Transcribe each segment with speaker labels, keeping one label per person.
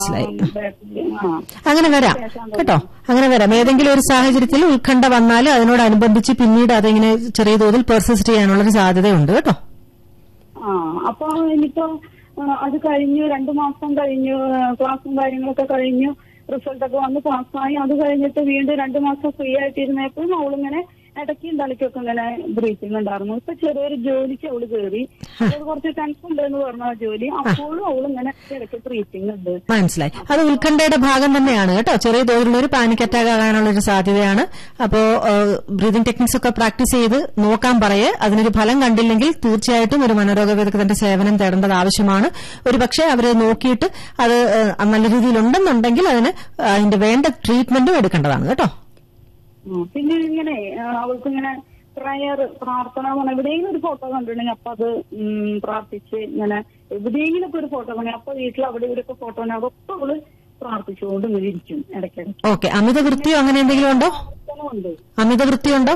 Speaker 1: മനസ്സിലായി
Speaker 2: ആ
Speaker 1: അങ്ങനെ വരാം കേട്ടോ അങ്ങനെ വരാം ഏതെങ്കിലും ഒരു സാഹചര്യത്തിൽ ഉത്കണ്ഠ വന്നാൽ അതിനോടനുബന്ധിച്ച് പിന്നീട് അതിങ്ങനെ ചെറിയ തോതിൽ പെർസിസ്റ്റ് ചെയ്യാനുള്ളൊരു സാധ്യതയുണ്ട് കേട്ടോ
Speaker 2: ആ അപ്പൊ ഇനിയിപ്പോ ആ, അത് കഴിഞ്ഞു രണ്ടു മാസം കഴിഞ്ഞു ആ, ക്ലാസ്സും കാര്യങ്ങളൊക്കെ കഴിഞ്ഞു റിസൾട്ട് ഒക്കെ വന്ന് പാസ്സായി അത് കഴിഞ്ഞിട്ട് വീണ്ടും രണ്ടു മാസം ഫ്രീ ആയിട്ടിരുന്നപ്പോഴും അവളിങ്ങനെ ഇടയ്ക്കും തലയ്ക്കൊക്കെ ഇങ്ങനെ ബ്രീത്തിങ് ഉണ്ടായിരുന്നു ഇപ്പൊ ചെറിയൊരു ജോലിക്ക് അവള് കയറി അവള് കുറച്ച് ടെൻഷൻ ഉണ്ടെന്ന് പറഞ്ഞു ആ ജോലി അപ്പോഴും അവളിങ്ങനെ ഇടയ്ക്ക് ബ്രീത്തിങ് ഉണ്ട്
Speaker 1: മനസ്സിലായി അത് ഉത്കണ്ഠയുടെ ഭാഗം തന്നെയാണ് കേട്ടോ ചെറിയ തോതിലുള്ള ഒരു പാനിക് അറ്റാക്ക് ആകാനുള്ള ഒരു സാധ്യതയാണ് അപ്പോ ബ്രീതിങ് ടെക്നിക്സ് ഒക്കെ പ്രാക്ടീസ് ചെയ്ത് നോക്കാൻ പറയേ അതിനൊരു ഫലം കണ്ടില്ലെങ്കിൽ തീർച്ചയായിട്ടും ഒരു മനോരോഗ വിദഗ്ധന്റെ സേവനം തേടേണ്ടത് ആവശ്യമാണ് ഒരു പക്ഷേ അവർ നോക്കിയിട്ട് അത് ഏഹ്, നല്ല രീതിയിൽ ഉണ്ടെന്നുണ്ടെങ്കിൽ അതിന് അതിന്റെ വേണ്ട ട്രീറ്റ്മെന്റും എടുക്കേണ്ടതാണ് കേട്ടോ
Speaker 2: ഉം. പിന്നെ ഇങ്ങനെ ആ, അവൾക്ക് ഇങ്ങനെ പ്രയർ പ്രാർത്ഥന എന്ന് പറഞ്ഞാൽ എവിടെയെങ്കിലും ഒരു ഫോട്ടോ കണ്ടിട്ടുണ്ടെങ്കിൽ അപ്പൊ അത് ഉം, പ്രാർത്ഥിച്ച് ഇങ്ങനെ എവിടെയെങ്കിലും ഒക്കെ ഒരു ഫോട്ടോ കണ്ടെങ്കിൽ അപ്പൊ വീട്ടിൽ അവിടെ ഇവിടെയൊക്കെ ഫോട്ടോ ഉണ്ടെങ്കിൽ അതൊക്കെ അവള് പ്രാർത്ഥിച്ചുകൊണ്ട് ഇങ്ങനെ ഇരിക്കും ഇടയ്ക്കിടയ്ക്ക്
Speaker 1: ഓക്കെ അമിത വൃത്തിയോ അങ്ങനെ എന്തെങ്കിലും ഉണ്ടോ
Speaker 2: ഉണ്ട്
Speaker 1: അമിത വൃത്തിയുണ്ടോ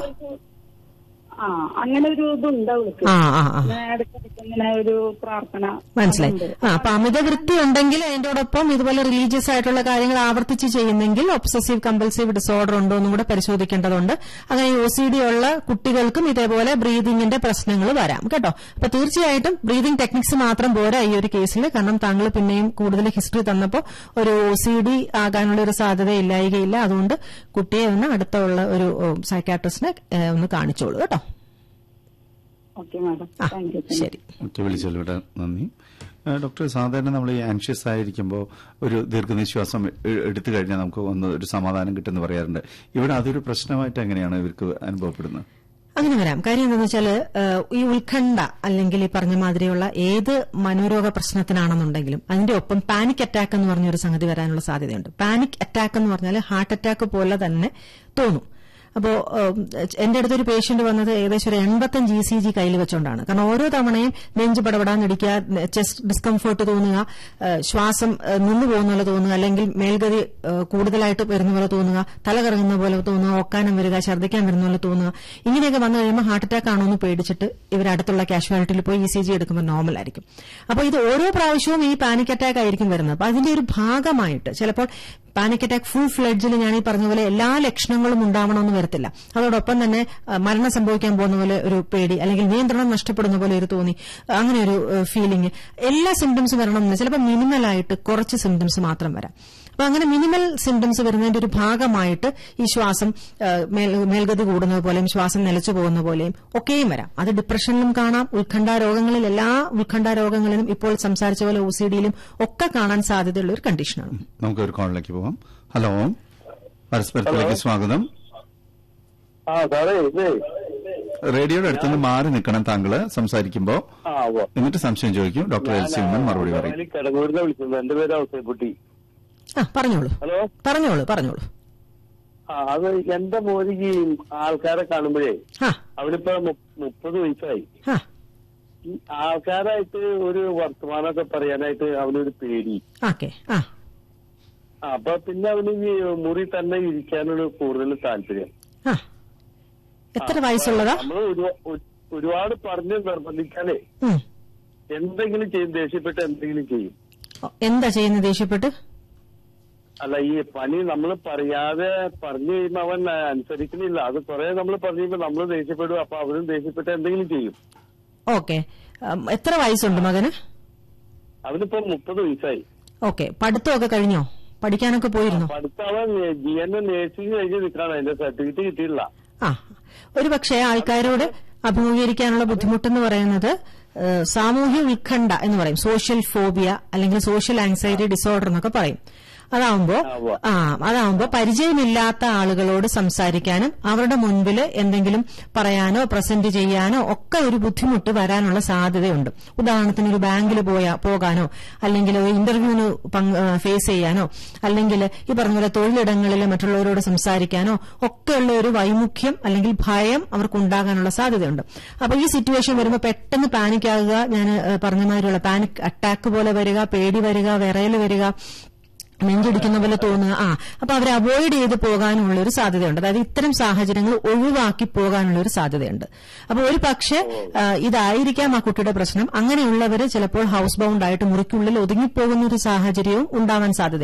Speaker 2: ആ അങ്ങനെ ഒരു ഇതുണ്ട് അവൾക്ക്
Speaker 1: ആ ആ ആ
Speaker 2: ഇങ്ങനെ ഇടയ്ക്കിടയ്ക്ക് ഇങ്ങനെ ഒരു പ്രാർത്ഥന
Speaker 1: മനസ്സിലായി
Speaker 2: ഉണ്ട്.
Speaker 1: ആ അപ്പൊ അമിത വൃത്തി ഉണ്ടെങ്കിൽ അതിന്റോടൊപ്പം ഇതുപോലെ റിലീജിയസ് ആയിട്ടുള്ള കാര്യങ്ങൾ ആവർത്തിച്ച് ചെയ്യുന്നെങ്കിൽ ഒബ്സസീവ് കമ്പൽസീവ് ഡിസോർഡർ ഉണ്ടോ എന്നും കൂടെ പരിശോധിക്കേണ്ടതുണ്ട് അങ്ങനെ ഒ സി ഡി ഉള്ള കുട്ടികൾക്കും ഇതേപോലെ ബ്രീതിങ്ങിന്റെ പ്രശ്നങ്ങൾ വരാം കേട്ടോ അപ്പൊ തീർച്ചയായിട്ടും ബ്രീതിങ് ടെക്നിക്സ് മാത്രം പോരാ ഈ ഒരു കേസിൽ കാരണം താങ്കൾ പിന്നെയും കൂടുതൽ ഹിസ്റ്ററി തന്നപ്പോൾ ഒരു ഒ സി ഡി ആകാനുള്ള ഒരു സാധ്യത ഇല്ലായികയില്ല അതുകൊണ്ട് കുട്ടിയെ ഒന്ന് അടുത്തുള്ള ഒരു സൈക്കാട്രിസ്റ്റിനെ ഒന്ന് കാണിച്ചോളൂ കേട്ടോ
Speaker 2: ഓക്കെ മാഡം
Speaker 1: ആ
Speaker 2: താങ്ക് യു
Speaker 1: ശരി
Speaker 3: ഓക്കെ വിളിച്ചല്ലോ നന്ദി ആ, ഡോക്ടർ സാധാരണ നമ്മൾ ഈ ആൻഷ്യസ് ആയിരിക്കുമ്പോൾ ഒരു ദീർഘനിശ്വാസം എ- എടുത്തു കഴിഞ്ഞാൽ നമുക്ക് ഒന്ന് ഒരു സമാധാനം കിട്ടുമെന്ന് പറയാറുണ്ട് ഇവിടെ അതൊരു പ്രശ്നമായിട്ട് എങ്ങനെയാണ് ഇവർക്ക് അനുഭവപ്പെടുന്നത്
Speaker 1: അങ്ങനെ വരാം കാര്യം എന്താണെന്ന് വെച്ചാൽ ഈ ഉത്കണ്ഠ അല്ലെങ്കിൽ ഈ പറഞ്ഞ മാതിരിയുള്ള ഏത് മനോരോഗ പ്രശ്നത്തിനാണെന്നുണ്ടെങ്കിലും അതിന്റെ ഒപ്പം പാനിക് അറ്റാക്ക് എന്ന് പറഞ്ഞൊരു സംഗതി വരാനുള്ള സാധ്യതയുണ്ട് പാനിക് അറ്റാക്ക് എന്ന് പറഞ്ഞാൽ ഹാർട്ട് അറ്റാക്ക് പോലെ തന്നെ തോന്നും അപ്പോ ഏഹ്, എന്റെ അടുത്തൊരു പേഷ്യന്റ് വന്നത് ഏകദേശം ഒരു എൺപത്തഞ്ച് ഇ സി ജി കയ്യിൽ വെച്ചുകൊണ്ടാണ് കാരണം ഓരോ തവണയും നെഞ്ച് പടപടാന്നിടിക്കുക ചെസ്റ്റ് ഡിസ്കംഫോർട്ട് തോന്നുക ഏഹ്, ശ്വാസം ഏഹ്, നിന്നു പോകുന്ന പോലെ തോന്നുക അല്ലെങ്കിൽ മേൽഗതി ഏഹ്, കൂടുതലായിട്ട് വരുന്ന പോലെ തോന്നുക തല കറങ്ങുന്ന പോലെ തോന്നുക ഒക്കാനം വരിക ഛർദ്ദിക്കാൻ വരുന്ന പോലെ തോന്നുക ഇങ്ങനെയൊക്കെ വന്നു കഴിയുമ്പോൾ ഹാർട്ട് അറ്റാക്ക് ആണോ എന്ന് പേടിച്ചിട്ട് ഇവർ അടുത്തുള്ള കാഷ്വാലിറ്റിയിൽ പോയി ഇ സി ജി എടുക്കുമ്പോൾ നോർമൽ ആയിരിക്കും അപ്പോൾ ഇത് ഓരോ പ്രാവശ്യവും ഈ പാനിക് അറ്റാക്ക് ആയിരിക്കും വരുന്നത് അപ്പോൾ അതിന്റെ ഒരു ഭാഗമായിട്ട് ചിലപ്പോൾ പാനിക് അറ്റാക്ക് ഫുൾ ഫ്ലഡ്ജിൽ ഞാൻ ഈ പറഞ്ഞ പോലെ എല്ലാ ലക്ഷണങ്ങളും ഉണ്ടാവണമെന്ന് വരത്തില്ല അതോടൊപ്പം തന്നെ ആ, മരണം സംഭവിക്കാൻ പോകുന്ന പോലെ ഒരു പേടി അല്ലെങ്കിൽ നിയന്ത്രണം നഷ്ടപ്പെടുന്ന പോലെ ഒരു തോന്നി അങ്ങനെ ഒരു ഫീലിംഗ് എല്ലാ സിംറ്റംസും വരണമെന്നില്ല ചിലപ്പോൾ മിനിമലായിട്ട് കുറച്ച് സിംറ്റംസ് മാത്രം വരാം അപ്പൊ അങ്ങനെ മിനിമൽ സിംറ്റംസ് വരുന്നതിന്റെ ഒരു ഭാഗമായിട്ട് ഈ ശ്വാസം ആ, മേൽ- മേൽഗതി കൂടുന്നത് പോലെയും ശ്വാസം നിലച്ചു പോകുന്ന പോലെയും ഒക്കെയും വരാം അത് ഡിപ്രഷനിലും കാണാം ഉത്കണ്ഠ രോഗങ്ങളിൽ എല്ലാ ഉത്കണ്ഠ രോഗങ്ങളിലും ഇപ്പോൾ സംസാരിച്ച പോലെ ഒ സി ഡിയിലും ഒക്കെ കാണാൻ സാധ്യതയുള്ള ഒരു കണ്ടീഷനാണ്
Speaker 3: നമുക്ക് ഒരു കോളിലേക്ക് പോകാം ഹലോ പരസ്പരത്തിലേക്ക് സ്വാഗതം
Speaker 4: ആ സാറേ ഇതേ
Speaker 3: റേഡിയോയുടെ അടുത്തുനിന്ന് മാറി നിൽക്കണം താങ്കള് സംസാരിക്കുമ്പോൾ
Speaker 4: ആ ഉവ്വ.
Speaker 3: എന്നിട്ട് സംശയം ചോദിക്കും ഡോക്ടർ എൽ സി ഉമ്മൻ മറുപടി പറയും
Speaker 4: ഞാൻ കിടങ്ങൂരിന്ന് വിളിക്കുന്നത് എന്റെ പേര് ഔസേപ്പുട്ടി
Speaker 1: ആ പറഞ്ഞോളൂ
Speaker 4: ഹലോ
Speaker 1: പറഞ്ഞോളൂ പറഞ്ഞോളൂ
Speaker 4: ആ അത് എന്റെ മോനിക്ക് ഈ ആൾക്കാരെ കാണുമ്പോഴേ
Speaker 1: ആ
Speaker 4: അവനിപ്പോ മു- മുപ്പത് വയസ്സായി
Speaker 1: ആ
Speaker 4: ഈ ആൾക്കാരായിട്ട് ഒരു വർത്തമാനമൊക്കെ പറയാനായിട്ട് അവനൊരു പേടി
Speaker 1: ഓക്കെ ആ
Speaker 4: ആ, അപ്പൊ പിന്നെ അവന് ഈ മുറി തന്നെ ഇരിക്കാനാണ് കൂടുതൽ താല്പര്യം
Speaker 1: ആ എത്ര വയസ്സുള്ളതാ
Speaker 4: നമ്മൾ ഒരുപാട് പറഞ്ഞ് നിർബന്ധിച്ചാലേ
Speaker 1: ഉം.
Speaker 4: എന്തെങ്കിലും ചെയ്യും ദേഷ്യപ്പെട്ട് എന്തെങ്കിലും ചെയ്യും
Speaker 1: ഓ, എന്താ ചെയ്യുന്നത് ദേഷ്യപ്പെട്ട്
Speaker 4: അല്ല ഈ പണി നമ്മൾ പറയാതെ പറഞ്ഞു കഴിയുമ്പോ അവൻ അനുസരിക്കുന്നില്ല അത് കുറെ നമ്മൾ പറഞ്ഞു കഴിയുമ്പോ നമ്മൾ ദേഷ്യപ്പെടും അപ്പൊ അവനും ദേഷ്യപ്പെട്ട് എന്തെങ്കിലും ചെയ്യും
Speaker 1: ഓക്കെ എത്ര വയസ്സുണ്ട് മകന്
Speaker 4: അവനിപ്പോ മുപ്പത് വയസ്സായി
Speaker 1: ഓക്കെ പഠിത്തമൊക്കെ കഴിഞ്ഞോ പഠിക്കാനൊക്കെ പോയിരുന്നോ
Speaker 4: പഠിത്ത അവൻ ജി എൻ എ നേഴ്സിംഗ് കഴിഞ്ഞ് നിൽക്കാണ് അതിന്റെ സർട്ടിഫിക്കറ്റ് കിട്ടിയില്ല
Speaker 1: ആ ഒരു പക്ഷേ ആൾക്കാരോട് അഭിമുഖീകരിക്കാനുള്ള ബുദ്ധിമുട്ടെന്ന് പറയുന്നത് ഏഹ്, സാമൂഹ്യ ഉത്കണ്ഠ എന്ന് പറയും സോഷ്യൽ ഫോബിയ അല്ലെങ്കിൽ സോഷ്യൽ ആങ്സൈറ്റി ഡിസോർഡർ എന്നൊക്കെ പറയും അതാവുമ്പോ
Speaker 4: ആ, ഉവ്വ.
Speaker 1: ആ അതാവുമ്പോ പരിചയമില്ലാത്ത ആളുകളോട് സംസാരിക്കാനും അവരുടെ മുൻപിൽ എന്തെങ്കിലും പറയാനോ പ്രസന്റ് ചെയ്യാനോ ഒക്കെ ഒരു ബുദ്ധിമുട്ട് വരാനുള്ള സാധ്യതയുണ്ട് ഉദാഹരണത്തിന് ഒരു ബാങ്കിൽ പോയാ പോകാനോ അല്ലെങ്കിൽ ഒരു ഇന്റർവ്യൂവിന് ഫേസ് ചെയ്യാനോ അല്ലെങ്കിൽ ഈ പറഞ്ഞ പോലെ തൊഴിലിടങ്ങളിൽ മറ്റുള്ളവരോട് സംസാരിക്കാനോ ഒക്കെയുള്ള ഒരു വൈമുഖ്യം അല്ലെങ്കിൽ ഭയം അവർക്ക് ഉണ്ടാകാനുള്ള സാധ്യതയുണ്ട് അപ്പൊ ഈ സിറ്റുവേഷൻ വരുമ്പോൾ പെട്ടെന്ന് പാനിക് ആകുക ഞാൻ പറഞ്ഞ മാതിരിയുള്ള പാനിക് അറ്റാക്ക് പോലെ വരിക പേടി വരിക വിറയൽ വരിക നെഞ്ചിടിക്കുന്ന പോലെ തോന്നുക ആ അപ്പൊ അവരെ അവോയ്ഡ് ചെയ്ത് പോകാനുള്ള ഒരു സാധ്യതയുണ്ട് അതായത് ഇത്തരം സാഹചര്യങ്ങൾ ഒഴിവാക്കി പോകാനുള്ള ഒരു സാധ്യതയുണ്ട് അപ്പൊ ഒരു പക്ഷേ ആ, ഇതായിരിക്കാം ആ കുട്ടിയുടെ പ്രശ്നം അങ്ങനെയുള്ളവര് ചിലപ്പോൾ ഹൌസ് ബൗണ്ട് ആയിട്ട് മുറിക്കുള്ളിൽ ഒതുങ്ങിപ്പോകുന്ന ഒരു സാഹചര്യവും ഉണ്ടാവാൻ സാധ്യത